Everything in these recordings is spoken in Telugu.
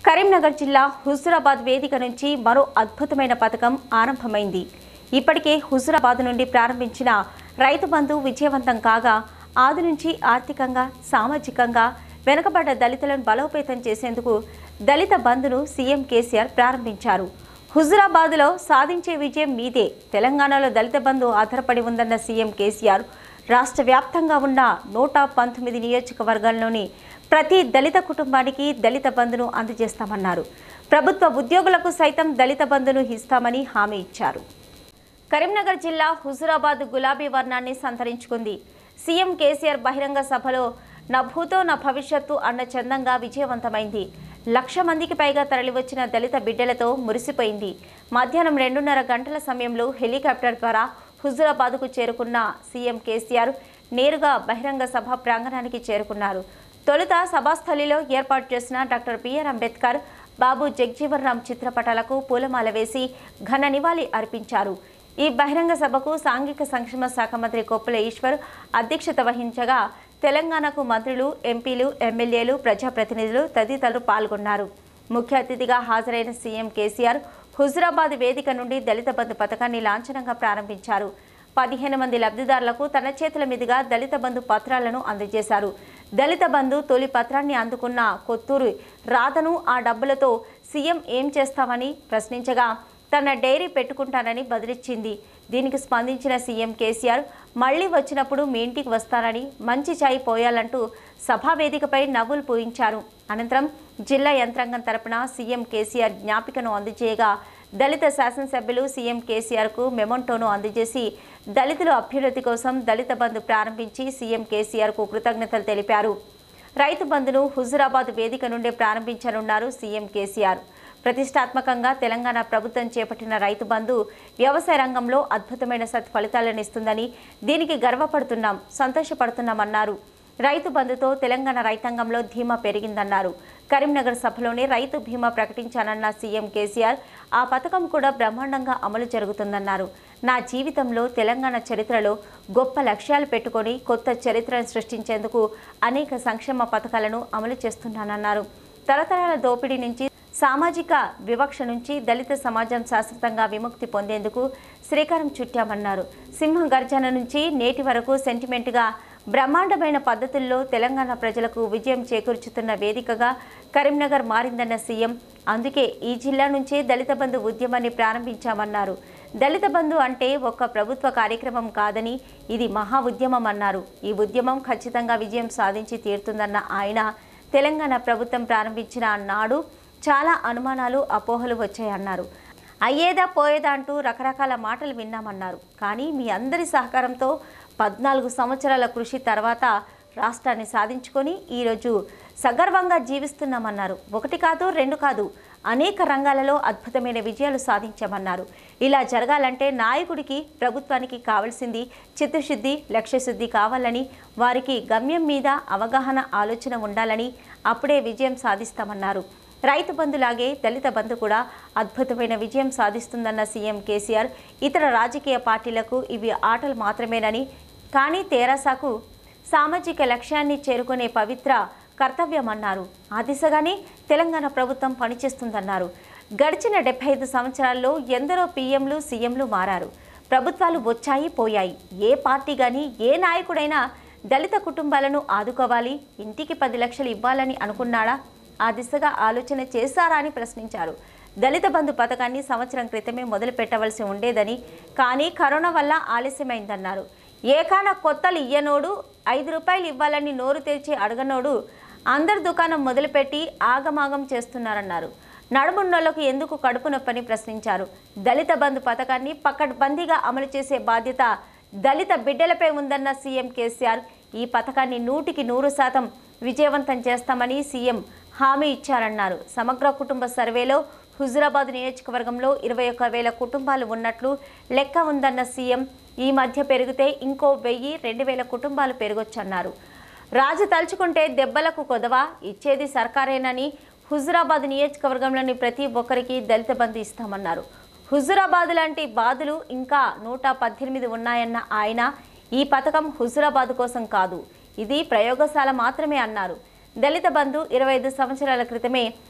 కరీంనగర్ జిల్లా హుజురాబాద్ వేదిక నుంచి మరో అద్భుతమైన పథకం ఆరంభమైంది ఇప్పటికే హుజురాబాద్ నుండి ప్రారంభించిన రైతు బంధు విజయవంతం కాగా ఆది నుంచి ఆర్థికంగా సామాజికంగా వెనుకబడ్డ దళితులను బలోపేతం చేసేందుకు దళిత బంధును సీఎం కేసీఆర్ ప్రారంభించారు హుజురాబాద్లో సాధించే విజయం మీదే తెలంగాణలో దళిత బంధు ఆధారపడి ఉందన్న సీఎం కేసీఆర్ రాష్ట్ర వ్యాప్తంగా ఉన్న నూట పంతొమ్మిది నియోజకవర్గాల్లోని ప్రతి దళిత కుటుంబానికి దళిత బంధును అందజేస్తామన్నారు ప్రభుత్వ ఉద్యోగులకు సైతం దళిత బంధును ఇస్తామని హామీ ఇచ్చారు కరీంనగర్ జిల్లా హుజురాబాద్ గులాబీ వర్ణాన్ని సంతరించుకుంది సీఎం కేసీఆర్ బహిరంగ సభలో నా భూతో నా భవిష్యత్తు అన్న చందంగా విజయవంతమైంది లక్ష మందికి పైగా తరలివచ్చిన దళిత బిడ్డలతో మురిసిపోయింది మధ్యాహ్నం రెండున్నర గంటల సమయంలో హెలికాప్టర్ ద్వారా హుజురాబాద్కు చేరుకున్న సీఎం కేసీఆర్ నేరుగా బహిరంగ సభ ప్రాంగణానికి చేరుకున్నారు తొలుత సభాస్థలిలో ఏర్పాటు చేసిన డాక్టర్ బిఆర్ అంబేద్కర్ బాబు జగ్జీవన్ రామ్ చిత్రపటాలకు పూలమాల వేసి ఘన నివాళి అర్పించారు ఈ బహిరంగ సభకు సాంఘిక సంక్షేమ శాఖ మంత్రి కొప్పుల ఈశ్వర్ అధ్యక్షత వహించగా తెలంగాణకు మంత్రులు ఎంపీలు ఎమ్మెల్యేలు ప్రజాప్రతినిధులు తదితరులు పాల్గొన్నారు ముఖ్య అతిథిగా హాజరైన సీఎం కేసీఆర్ హుజురాబాద్ వేదిక నుండి దళిత బంధు పథకాన్ని లాంఛనంగా ప్రారంభించారు పదిహేను మంది లబ్ధిదారులకు తన చేతుల మీదుగా దళిత బంధు పత్రాలను అందజేశారు దళిత బంధు తొలి పత్రాన్ని అందుకున్న కొత్తూరు రాధను ఆ డబ్బులతో సీఎం ఏం చేస్తామని ప్రశ్నించగా తన డైరీ పెట్టుకుంటానని బదిలిచ్చింది దీనికి స్పందించిన సీఎం కేసీఆర్ మళ్ళీ వచ్చినప్పుడు మీ ఇంటికి వస్తానని మంచి చాయ్ పోయాలంటూ సభా వేదికపై నవ్వులు పూయించారు అనంతరం జిల్లా యంత్రాంగం తరపున సీఎం కేసీఆర్ జ్ఞాపికను అందజేయగా దళిత శాసనసభ్యులు సీఎం కేసీఆర్కు మెమోంటోను అందజేసి దళితుల అభ్యున్నతి కోసం దళిత బంధు ప్రారంభించి సీఎం కేసీఆర్కు కృతజ్ఞతలు తెలిపారు రైతు బంధును హుజురాబాద్ వేదిక నుండే ప్రారంభించనున్నారు సీఎం కేసీఆర్ ప్రతిష్టాత్మకంగా తెలంగాణ ప్రభుత్వం చేపట్టిన రైతు బంధు వ్యవసాయ రంగంలో అద్భుతమైన సత్ఫలితాలను ఇస్తుందని దీనికి గర్వపడుతున్నాం సంతోషపడుతున్నామన్నారు రైతు బంధుతో తెలంగాణ రైతాంగంలో ధీమా పెరిగిందన్నారు కరీంనగర్ సభలోనే రైతు బీమా ప్రకటించానన్న సీఎం కేసీఆర్ ఆ పథకం కూడా బ్రహ్మాండంగా అమలు జరుగుతుందన్నారు నా జీవితంలో తెలంగాణ చరిత్రలో గొప్ప లక్ష్యాలు పెట్టుకొని కొత్త చరిత్రను సృష్టించేందుకు అనేక సంక్షేమ పథకాలను అమలు చేస్తున్నానన్నారు తరతరాల దోపిడీ నుంచి సామాజిక వివక్ష నుంచి దళిత సమాజం శాశ్వతంగా విముక్తి పొందేందుకు శ్రీకారం చుట్టామన్నారు సింహ గర్జన నుంచి నేటి వరకు సెంటిమెంట్గా బ్రహ్మాండమైన పద్ధతుల్లో తెలంగాణ ప్రజలకు విజయం చేకూర్చుతున్న వేదికగా కరీంనగర్ మారిందన్న సీఎం అందుకే ఈ జిల్లా నుంచే దళిత బంధు ఉద్యమాన్ని ప్రారంభించామన్నారు దళిత బంధు అంటే ఒక ప్రభుత్వ కార్యక్రమం కాదని ఇది మహా ఉద్యమం అన్నారు ఈ ఉద్యమం ఖచ్చితంగా విజయం సాధించి తీరుతుందన్న ఆయన తెలంగాణ ప్రభుత్వం ప్రారంభించిన నాడు చాలా అనుమానాలు అపోహలు వచ్చాయన్నారు అయ్యేదా పోయేదా అంటూ రకరకాల మాటలు విన్నామన్నారు కానీ మీ అందరి సహకారంతో పద్నాలుగు సంవత్సరాల కృషి తర్వాత రాష్ట్రాన్ని సాధించుకొని ఈరోజు సగర్వంగా జీవిస్తున్నామన్నారు ఒకటి కాదు రెండు కాదు అనేక రంగాలలో అద్భుతమైన విజయాలు సాధించామన్నారు ఇలా జరగాలంటే నాయకుడికి ప్రభుత్వానికి కావాల్సింది చిత్తశుద్ధి లక్ష్యశుద్ధి కావాలని వారికి గమ్యం మీద అవగాహన ఆలోచన ఉండాలని అప్పుడే విజయం సాధిస్తామన్నారు రైతు బంధులాగే దళిత బంధు కూడా అద్భుతమైన విజయం సాధిస్తుందన్న సీఎం కేసీఆర్ ఇతర రాజకీయ పార్టీలకు ఇవి ఆటలు మాత్రమేనని కానీ తెరాసాకు సామాజిక లక్ష్యాన్ని చేరుకునే పవిత్ర కర్తవ్యమన్నారు ఆ దిశగానే తెలంగాణ ప్రభుత్వం పనిచేస్తుందన్నారు గడిచిన డెబ్బై ఐదు సంవత్సరాల్లో ఎందరో పీఎంలు సీఎంలు మారారు ప్రభుత్వాలు వచ్చాయి పోయాయి ఏ పార్టీ కానీ ఏ నాయకుడైనా దళిత కుటుంబాలను ఆదుకోవాలి ఇంటికి పది లక్షలు ఇవ్వాలని అనుకున్నాడా ఆ దిశగా ఆలోచన చేశారా అని ప్రశ్నించారు దళిత బంధు పథకాన్ని సంవత్సరం క్రితమే మొదలు పెట్టవలసి ఉండేదని కానీ కరోనా వల్ల ఆలస్యమైందన్నారు ఏకాన కొత్తలు ఇయ్యనోడు ఐదు రూపాయలు ఇవ్వాలని నోరు తెరిచి అడగనోడు అందరు దుకాణం మొదలుపెట్టి ఆగమాగం చేస్తున్నారన్నారు నడుమున్నోళ్లకు ఎందుకు కడుపు నొప్పని ప్రశ్నించారు దళిత బంధు పథకాన్ని పకడ్బందీగా అమలు చేసే బాధ్యత దళిత బిడ్డలపై ఉందన్న సీఎం కేసీఆర్ ఈ పథకాన్ని నూటికి నూరు శాతం విజయవంతం చేస్తామని సీఎం హామీ ఇచ్చారన్నారు సమగ్ర కుటుంబ సర్వేలో హుజురాబాద్ నియోజకవర్గంలో ఇరవై ఒక్క వేల కుటుంబాలు ఉన్నట్లు లెక్క ఉందన్న సీఎం ఈ మధ్య పెరిగితే ఇంకో వెయ్యి రెండు వేల కుటుంబాలు పెరగొచ్చన్నారు రాజు తలుచుకుంటే దెబ్బలకు కొదవా ఇచ్చేది సర్కారేనని హుజురాబాద్ నియోజకవర్గంలోని ప్రతి ఒక్కరికి దళిత బంధు ఇస్తామన్నారు హుజురాబాద్ లాంటి బాధలు ఇంకా నూట పద్దెనిమిది ఉన్నాయన్న ఆయన ఈ పథకం హుజురాబాద్ కోసం కాదు ఇది ప్రయోగశాల మాత్రమే అన్నారు దళిత బంధు ఇరవై ఐదు సంవత్సరాల క్రితమే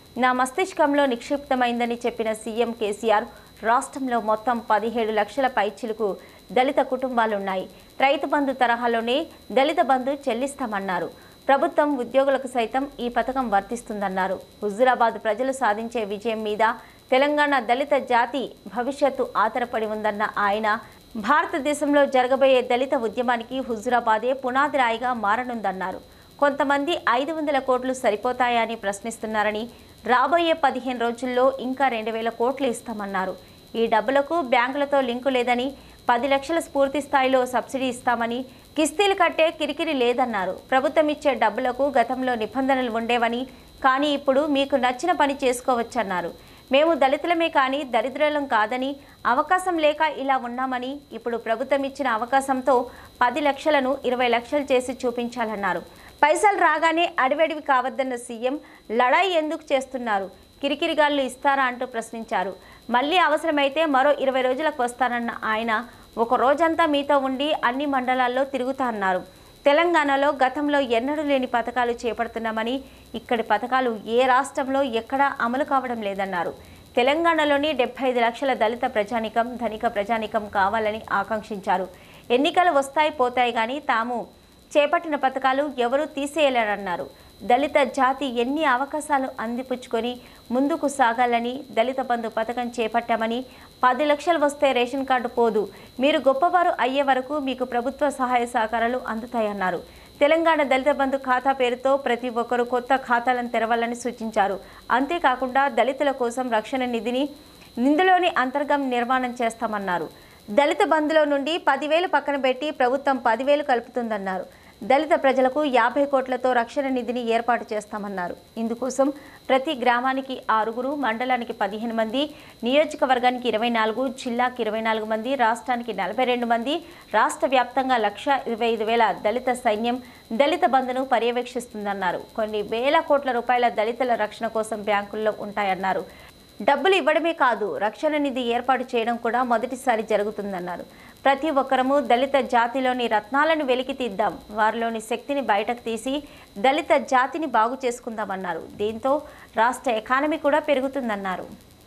నా మస్తిష్కంలో నిక్షిప్తమైందని చెప్పిన సీఎం కేసీఆర్ రాష్ట్రంలో మొత్తం పదిహేడు లక్షల పైచిలకు దళిత కుటుంబాలున్నాయి రైతు బంధు తరహాలోనే దళిత బంధు చెల్లిస్తామన్నారు ప్రభుత్వం ఉద్యోగులకు సైతం ఈ పథకం వర్తిస్తుందన్నారు హుజురాబాద్ ప్రజలు సాధించే విజయం మీద తెలంగాణ దళిత జాతి భవిష్యత్తు ఆధారపడి ఉందన్న ఆయన భారతదేశంలో జరగబోయే దళిత ఉద్యమానికి హుజురాబాదే పునాది రాయిగా మారనుందన్నారు కొంతమంది ఐదు వందల కోట్లు సరిపోతాయా అని ప్రశ్నిస్తున్నారని రాబోయే పదిహేను రోజుల్లో ఇంకా రెండు వేల కోట్లు ఇస్తామన్నారు ఈ డబ్బులకు బ్యాంకులతో లింకు లేదని పది లక్షల స్ఫూర్తి స్థాయిలో సబ్సిడీ ఇస్తామని కిస్తీలు కట్టే కిరికిరి లేదన్నారు ప్రభుత్వం ఇచ్చే డబ్బులకు గతంలో నిబంధనలు ఉండేవని కానీ ఇప్పుడు మీకు నచ్చిన పని చేసుకోవచ్చన్నారు మేము దళితులమే కానీ దరిద్రులం కాదని అవకాశం లేక ఇలా ఉన్నామని ఇప్పుడు ప్రభుత్వం ఇచ్చిన అవకాశంతో పది లక్షలను ఇరవై లక్షలు చేసి చూపించాలన్నారు పైసలు రాగానే అడివడివి కావద్దన్న సీఎం లడాయి ఎందుకు చేస్తున్నారు కిరికిరిగాళ్ళు ఇస్తారా అంటూ ప్రశ్నించారు మళ్ళీ అవసరమైతే మరో ఇరవై రోజులకు వస్తానన్న ఆయన ఒక రోజంతా మీతో ఉండి అన్ని మండలాల్లో తిరుగుతా అన్నారు తెలంగాణలో గతంలో ఎన్నడూ లేని పథకాలు చేపడుతున్నామని ఇక్కడి పథకాలు ఏ రాష్ట్రంలో ఎక్కడా అమలు కావడం లేదన్నారు తెలంగాణలోని డెబ్బై ఐదు లక్షల దళిత ప్రజానికం ధనిక ప్రజానికం కావాలని ఆకాంక్షించారు ఎన్నికలు వస్తాయి పోతాయి కానీ తాము చేపట్టిన పథకాలు ఎవరూ తీసేయలేరన్నారు దళిత జాతి ఎన్ని అవకాశాలు అందిపుచ్చుకొని ముందుకు సాగాలని దళిత బంధు పథకం చేపట్టామని పది లక్షలు వస్తే రేషన్ కార్డు పోదు మీరు గొప్పవారు అయ్యే వరకు మీకు ప్రభుత్వ సహాయ సహకారాలు అందుతాయన్నారు తెలంగాణ దళిత బంధు ఖాతా పేరుతో ప్రతి ఒక్కరూ కొత్త ఖాతాలను తెరవాలని సూచించారు అంతేకాకుండా దళితుల కోసం రక్షణ నిధిని ఇందులోని అంతర్గం నిర్మాణం చేస్తామన్నారు దళిత బంధులో నుండి పదివేలు పక్కన పెట్టి ప్రభుత్వం పదివేలు కలుపుతుందన్నారు దళిత ప్రజలకు యాభై కోట్లతో రక్షణ నిధిని ఏర్పాటు చేస్తామన్నారు ఇందుకోసం ప్రతి గ్రామానికి ఆరుగురు మండలానికి పదిహేను మంది నియోజకవర్గానికి ఇరవై నాలుగు జిల్లాకి ఇరవై నాలుగు మంది రాష్ట్రానికి నలభై రెండు మంది రాష్ట్ర వ్యాప్తంగా లక్ష ఇరవై ఐదు వేల దళిత సైన్యం దళిత బంధును పర్యవేక్షిస్తుందన్నారు కొన్ని వేల కోట్ల రూపాయల దళితుల రక్షణ కోసం బ్యాంకుల్లో ఉంటాయన్నారు డబ్బులు ఇవ్వడమే కాదు రక్షణ నిధి ఏర్పాటు చేయడం కూడా మొదటిసారి జరుగుతుందన్నారు ప్రతి ఒక్కరము దళిత జాతిలోని రత్నాలను వెలికి తీద్దాం వారిలోని శక్తిని బయటకు తీసి దళిత జాతిని బాగు చేసుకుందామన్నారు దీంతో రాష్ట్ర ఎకానమీ కూడా పెరుగుతుందన్నారు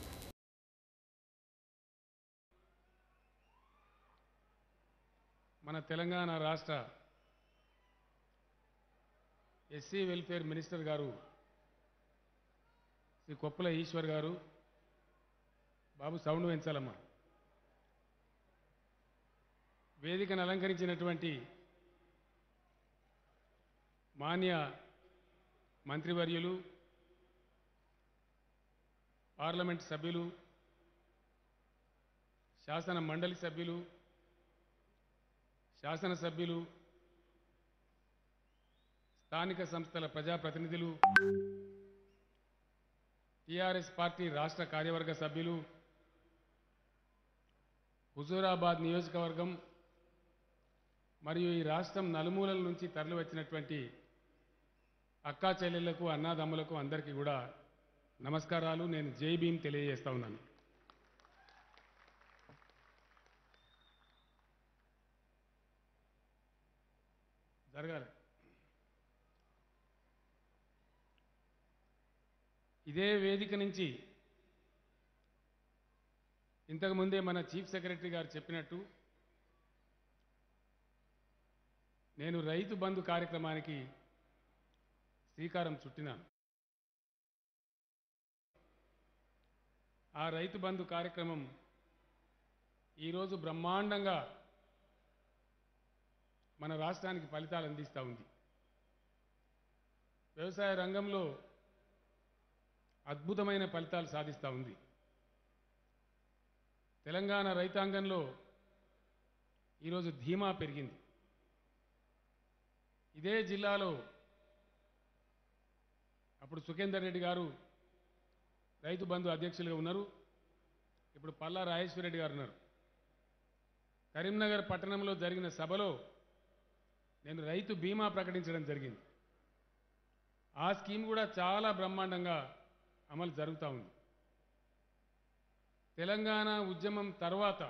మన తెలంగాణ రాష్ట్ర ఎస్సీ వెల్ఫేర్ మినిస్టర్ గారు శ్రీ కొప్పుల ఈశ్వర్ గారు బాబు సౌండ్ పెంచాలమ్మా వేదికను అలంకరించినటువంటి మాన్య మంత్రివర్యులు పార్లమెంట్ సభ్యులు శాసన మండలి సభ్యులు శాసనసభ్యులు స్థానిక సంస్థల ప్రజాప్రతినిధులు టీఆర్ఎస్ పార్టీ రాష్ట్ర కార్యవర్గ సభ్యులు హుజూరాబాద్ నియోజకవర్గం మరియు ఈ రాష్ట్రం నలుమూలల నుంచి తరలివచ్చినటువంటి అక్కా చెల్లెళ్లకు అన్నాదమ్ములకు అందరికీ కూడా నమస్కారాలు నేను జై భీమ్ తెలియజేస్తా ఉన్నాను జరగాలి ఇదే వేదిక నుంచి ఇంతకుముందే మన చీఫ్ సెక్రటరీ గారు చెప్పినట్టు నేను రైతు బంధు కార్యక్రమానికి శ్రీకారం చుట్టినాను ఆ రైతు బంధు కార్యక్రమం ఈరోజు బ్రహ్మాండంగా మన రాష్ట్రానికి ఫలితాలు అందిస్తూ ఉంది వ్యవసాయ రంగంలో అద్భుతమైన ఫలితాలు సాధిస్తూ ఉంది తెలంగాణ రైతాంగంలో ఈరోజు ధీమా పెరిగింది ఇదే జిల్లాలో అప్పుడు సుఖేందర్ రెడ్డి గారు రైతు బంధు అధ్యక్షులుగా ఉన్నారు ఇప్పుడు పల్లా రాజేశ్వర రెడ్డి గారు ఉన్నారు కరీంనగర్ పట్టణంలో జరిగిన సభలో నేను రైతు బీమా ప్రకటించడం జరిగింది ఆ స్కీమ్ కూడా చాలా బ్రహ్మాండంగా అమలు జరుగుతూ ఉంది తెలంగాణ ఉద్యమం తర్వాత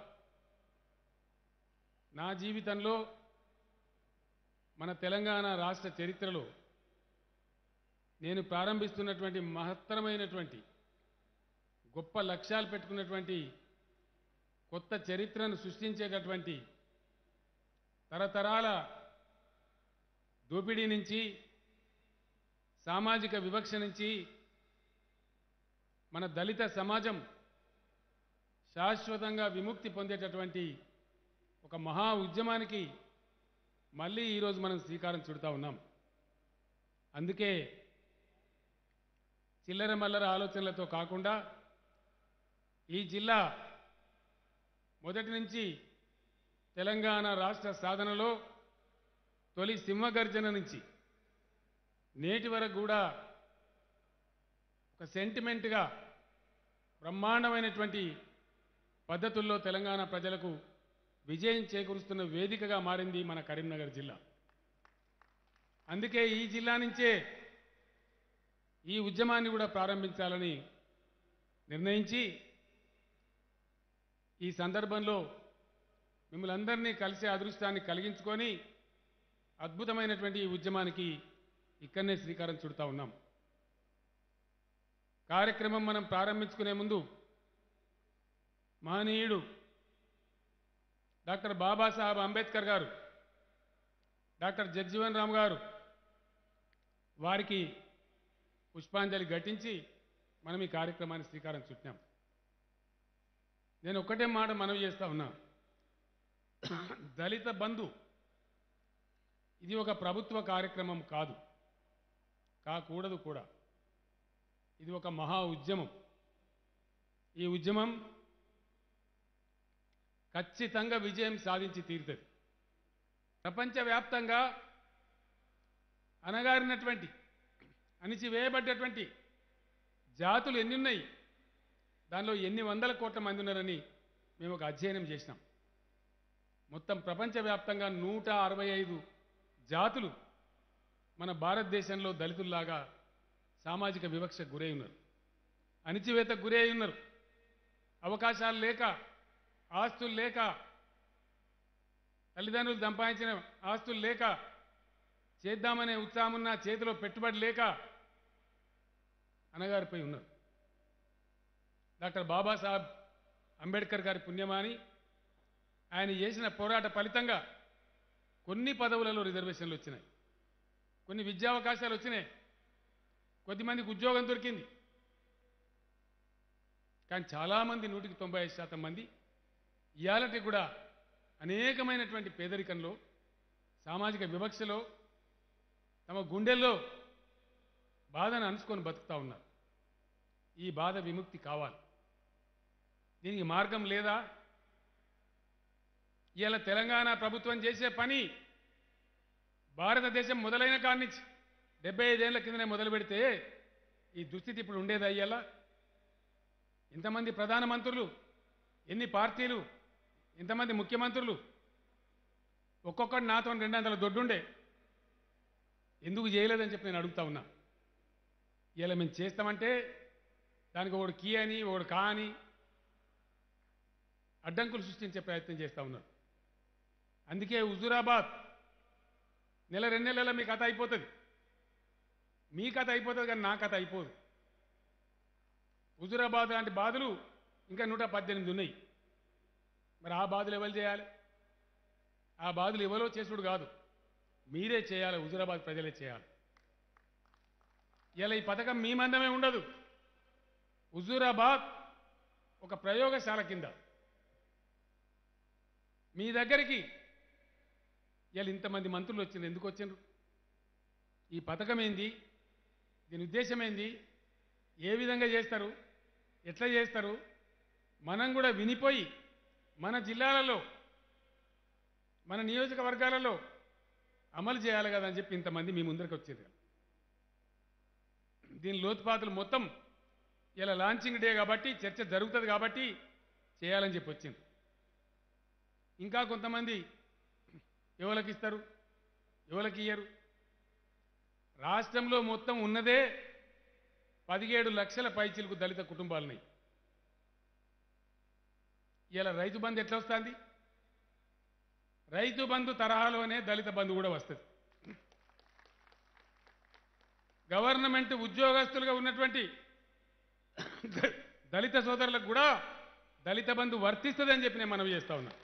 నా జీవితంలో మన తెలంగాణ రాష్ట్ర చరిత్రలో నేను ప్రారంభిస్తున్నటువంటి మహత్తరమైనటువంటి గొప్ప లక్ష్యాలు పెట్టుకున్నటువంటి కొత్త చరిత్రను సృష్టించేటటువంటి తరతరాల దోపిడీ నుంచి సామాజిక వివక్ష నుంచి మన దళిత సమాజం శాశ్వతంగా విముక్తి పొందేటటువంటి ఒక మహా ఉద్యమానికి మళ్ళీ ఈరోజు మనం శ్రీకారం చుడతా ఉన్నాం అందుకే చిల్లర మల్లర ఆలోచనలతో కాకుండా ఈ జిల్లా మొదటి నుంచి తెలంగాణ రాష్ట్ర సాధనలో తొలి సింహగర్జన నుంచి నేటి వరకు కూడా ఒక సెంటిమెంట్గా బ్రహ్మాండమైనటువంటి పద్ధతుల్లో తెలంగాణ ప్రజలకు విజయం చేకూరుస్తున్న వేదికగా మారింది మన కరీంనగర్ జిల్లా అందుకే ఈ జిల్లా నుంచే ఈ ఉద్యమాన్ని కూడా ప్రారంభించాలని నిర్ణయించి ఈ సందర్భంలో మిమ్మల్ని అందరినీ కలిసే అదృష్టాన్ని కలిగించుకొని అద్భుతమైనటువంటి ఈ ఉద్యమానికి ఇక్కడనే శ్రీకారం చుడతా ఉన్నాం కార్యక్రమం మనం ప్రారంభించుకునే ముందు మహనీయుడు డాక్టర్ బాబాసాహెబ్ అంబేద్కర్ గారు డాక్టర్ జగ్జీవన్ రామ్ గారు వారికి పుష్పాంజలి ఘటించి మనం ఈ కార్యక్రమాన్ని శ్రీకారం చుట్టాం నేను ఒక్కటే మాట మనవి చేస్తా ఉన్నా దళిత బంధు ఇది ఒక ప్రభుత్వ కార్యక్రమం కాదు కాకూడదు కూడా ఇది ఒక మహా ఉద్యమం ఈ ఉద్యమం ఖచ్చితంగా విజయం సాధించి తీరుతుంది ప్రపంచవ్యాప్తంగా అనగారినటువంటి అణిచివేయబడ్డటువంటి జాతులు ఎన్ని ఉన్నాయి దానిలో ఎన్ని వందల కోట్ల మంది ఉన్నారని మేము ఒక అధ్యయనం చేసినాం మొత్తం ప్రపంచవ్యాప్తంగా నూట అరవై ఐదు జాతులు మన భారతదేశంలో దళితుల్లాగా సామాజిక వివక్షకు గురై ఉన్నారు అణిచివేతకు గురై ఉన్నారు అవకాశాలు లేక ఆస్తులు లేక తల్లిదండ్రులు సంపాదించిన ఆస్తులు లేక చేద్దామనే ఉత్సాహం ఉన్న చేతిలో పెట్టుబడి లేక అనగారిపోయి ఉన్నారు డాక్టర్ బాబాసాహెబ్ అంబేద్కర్ గారి పుణ్యమాని ఆయన చేసిన పోరాట ఫలితంగా కొన్ని పదవులలో రిజర్వేషన్లు వచ్చినాయి కొన్ని విద్యావకాశాలు వచ్చినాయి కొద్దిమందికి ఉద్యోగం దొరికింది కానీ చాలామంది నూటికి తొంభై ఐదు శాతం మంది ఇయాలటి కూడా అనేకమైనటువంటి పేదరికంలో సామాజిక వివక్షలో తమ గుండెల్లో బాధను అనుసుకొని బతుకుతా ఉన్నారు ఈ బాధ విముక్తి కావాలి దీనికి మార్గం లేదా ఇవాళ తెలంగాణ ప్రభుత్వం చేసే పని భారతదేశం మొదలైన కాడి నుంచి డెబ్బై ఐదేళ్ల కిందనే మొదలు పెడితే ఈ దుస్థితి ఇప్పుడు ఉండేది అయ్యేలా ఇంతమంది ప్రధానమంత్రులు ఎన్ని పార్టీలు ఇంతమంది ముఖ్యమంత్రులు ఒక్కొక్కటి నాతో రెండు వందల దొడ్డుండే ఎందుకు చేయలేదని చెప్పి నేను అడుగుతా ఉన్నా ఇలా మేము చేస్తామంటే దానికి ఒకడు కీ అని ఒకడు కా అని అడ్డంకులు సృష్టించే ప్రయత్నం చేస్తూ ఉన్నారు అందుకే హుజూరాబాద్ నెల రెండు నెలల మీ కథ అయిపోతుంది మీ కథ అయిపోతుంది కానీ నా కథ అయిపోదు హుజూరాబాద్ లాంటి బాధలు ఇంకా నూట పద్దెనిమిది ఉన్నాయి మరి ఆ బాధలు ఎవరు చేయాలి ఆ బాధలు ఎవరో చేసుడు కాదు మీరే చేయాలి హుజూరాబాద్ ప్రజలే చేయాలి ఇలా ఈ పథకం మీ మందమే ఉండదు హుజూరాబాద్ ఒక ప్రయోగశాల కింద మీ దగ్గరికి ఇవాళ ఇంతమంది మంత్రులు వచ్చిండ్రు ఎందుకు వచ్చిండ్రు ఈ పథకం ఏంది దీని ఉద్దేశం ఏంది ఏ విధంగా చేస్తారు ఎట్లా చేస్తారు మనం కూడా వినిపోయి మన జిల్లాలలో మన నియోజకవర్గాలలో అమలు చేయాలి కదా అని చెప్పి ఇంతమంది మీ ముందరికి వచ్చారు దీని లోతుపాతులు మొత్తం ఇలా లాంచింగ్ డే కాబట్టి చర్చ జరుగుతుంది కాబట్టి చేయాలని చెప్పి వచ్చింది ఇంకా కొంతమంది ఎవరికి ఇస్తారు ఎవరికి ఇయ్యరు రాష్ట్రంలో మొత్తం ఉన్నదే పదిహేడు లక్షల పైచిలకు దళిత కుటుంబాలున్నాయి ఇలా రైతు బంధు ఎట్లా వస్తుంది రైతు బంధు తరహాలోనే దళిత బంధు కూడా వస్తుంది గవర్నమెంట్ ఉద్యోగస్తులుగా ఉన్నటువంటి దళిత సోదరులకు కూడా దళిత బంధు వర్తిస్తుందని చెప్పి నేను మనవి చేస్తా ఉన్నా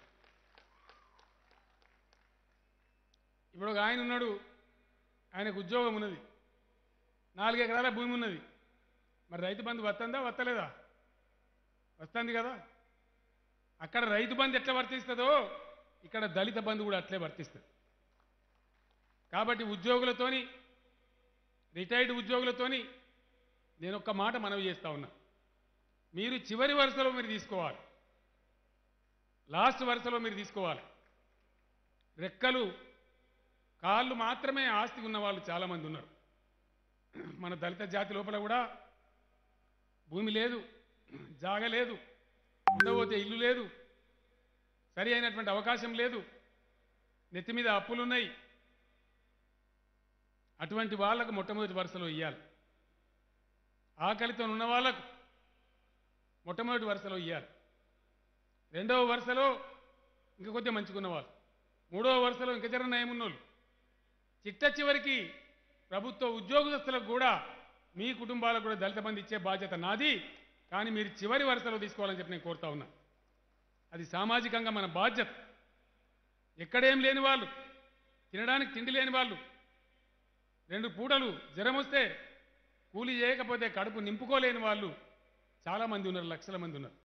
ఇప్పుడు ఒక ఆయన ఉన్నాడు ఆయనకు ఉద్యోగం ఉన్నది నాలుగు ఎకరాల భూమి ఉన్నది మరి రైతు బంధు వస్తుందా వస్తలేదా వస్తుంది కదా అక్కడ రైతు బంధు ఎట్లా వర్తిస్తుందో ఇక్కడ దళిత బంధు కూడా అట్లే వర్తిస్తుంది కాబట్టి ఉద్యోగులతోని రిటైర్డ్ ఉద్యోగులతోని నేను ఒక్క మాట మనవి చేస్తా ఉన్నా మీరు చివరి వరుసలో మీరు తీసుకోవాలి లాస్ట్ వరుసలో మీరు తీసుకోవాలి రెక్కలు కాళ్ళు మాత్రమే ఆస్తి ఉన్న వాళ్ళు చాలామంది ఉన్నారు మన దళిత జాతి లోపల కూడా భూమి లేదు జాగ లేదు ఉండబోతే ఇల్లు లేదు సరి అయినటువంటి అవకాశం లేదు నెత్తి మీద అప్పులున్నాయి అటువంటి వాళ్ళకు మొట్టమొదటి వరుసలో ఇవ్వాలి ఆకలితో ఉన్న వాళ్ళకు మొట్టమొదటి వరుసలో ఇవ్వాలి రెండవ వరుసలో ఇంకా కొద్దిగా మంచుకున్న వాళ్ళు మూడవ వరుసలో ఇంకా జర నయం ఉన్నోళ్ళు చిట్ట చివరికి ప్రభుత్వ ఉద్యోగస్తులకు కూడా మీ కుటుంబాలకు కూడా దళిత బంధు ఇచ్చే బాధ్యత నాది కానీ మీరు చివరి వరుసలో తీసుకోవాలని చెప్పి నేను కోరుతా ఉన్నా అది సామాజికంగా మన బాధ్యత ఎక్కడేం లేని వాళ్ళు తినడానికి తిండి లేని వాళ్ళు రెండు పూటలు జ్వరం వస్తే కూలి చేయకపోతే కడుపు నింపుకోలేని వాళ్ళు చాలామంది ఉన్నారు లక్షల మంది ఉన్నారు